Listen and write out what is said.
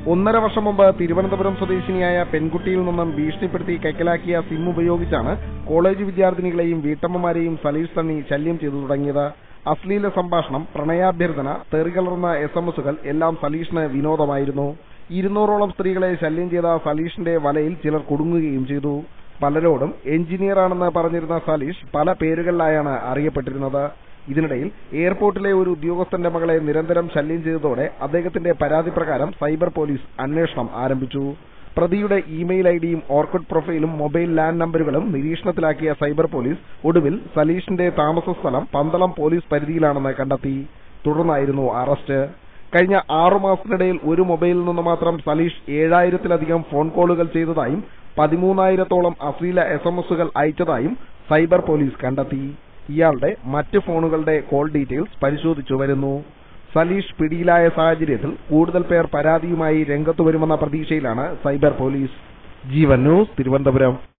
ഒന്നര വർഷം മുമ്പ് തിരുവനന്തപുരം സ്വദേശിനിയായ പെൺകുട്ടിയിൽ നിന്നും ഭീഷണിപ്പെടുത്തി കൈക്കലാക്കിയ സിം ഉപയോഗിച്ചാണ് കോളേജ് വിദ്യാർത്ഥിനികളെയും വീട്ടമ്മമാരെയും സലീഷ് സണ്ണി ശല്യം ചെയ്തു തുടങ്ങിയത് അശ്ലീല സംഭാഷണം പ്രണയാഭ്യർത്ഥന തെറികളർന്ന എസ് എം എസുകൾ എല്ലാം സലീഷിന് വിനോദമായിരുന്നു ഇരുന്നൂറോളം സ്ത്രീകളെ ശല്യം ചെയ്ത സലീഷിന്റെ വലയിൽ ചിലർ കുടുങ്ങുകയും ചെയ്തു പലരോടും എഞ്ചിനീയറാണെന്ന് പറഞ്ഞിരുന്ന സലീഷ് പല പേരുകളിലായാണ് അറിയപ്പെട്ടിരുന്നത് ഇതിനിടയിൽ എയർപോർട്ടിലെ ഒരു ഉദ്യോഗസ്ഥന്റെ മകളെ നിരന്തരം ശല്യം ചെയ്തതോടെ അദ്ദേഹത്തിന്റെ പരാതി പ്രകാരം സൈബർ പോലീസ് അന്വേഷണം ആരംഭിച്ചു പ്രതിയുടെ ഇമെയിൽ ഐഡിയും ഓർക്കുഡ് പ്രൊഫൈലും മൊബൈൽ ലാൻഡ് നമ്പറുകളും നിരീക്ഷണത്തിലാക്കിയ സൈബർ പോലീസ് ഒടുവിൽ സലീഷിന്റെ താമസ സ്ഥലം പന്തളം പോലീസ് പരിധിയിലാണെന്ന് കണ്ടെത്തി തുടർന്നായിരുന്നു അറസ്റ്റ് കഴിഞ്ഞ ആറുമാസത്തിനിടയിൽ ഒരു മൊബൈലിൽ നിന്ന് മാത്രം സലീഷ് ഏഴായിരത്തിലധികം ഫോൺ കോളുകൾ ചെയ്തതായും പതിമൂന്നായിരത്തോളം അശ്ലീല എസ് എം എസുകൾ അയച്ചതായും സൈബർ പോലീസ് കണ്ടെത്തി ഇയാളുടെ മറ്റ് ഫോണുകളുടെ കോൾ ഡീറ്റെയിൽസ് പരിശോധിച്ചു വരുന്നു സലീഷ് പിടിയിലായ സാഹചര്യത്തിൽ കൂടുതൽ പേർ പരാതിയുമായി രംഗത്തു വരുമെന്ന പ്രതീക്ഷയിലാണ് cyber police Jeevan news Thiruvananthapuram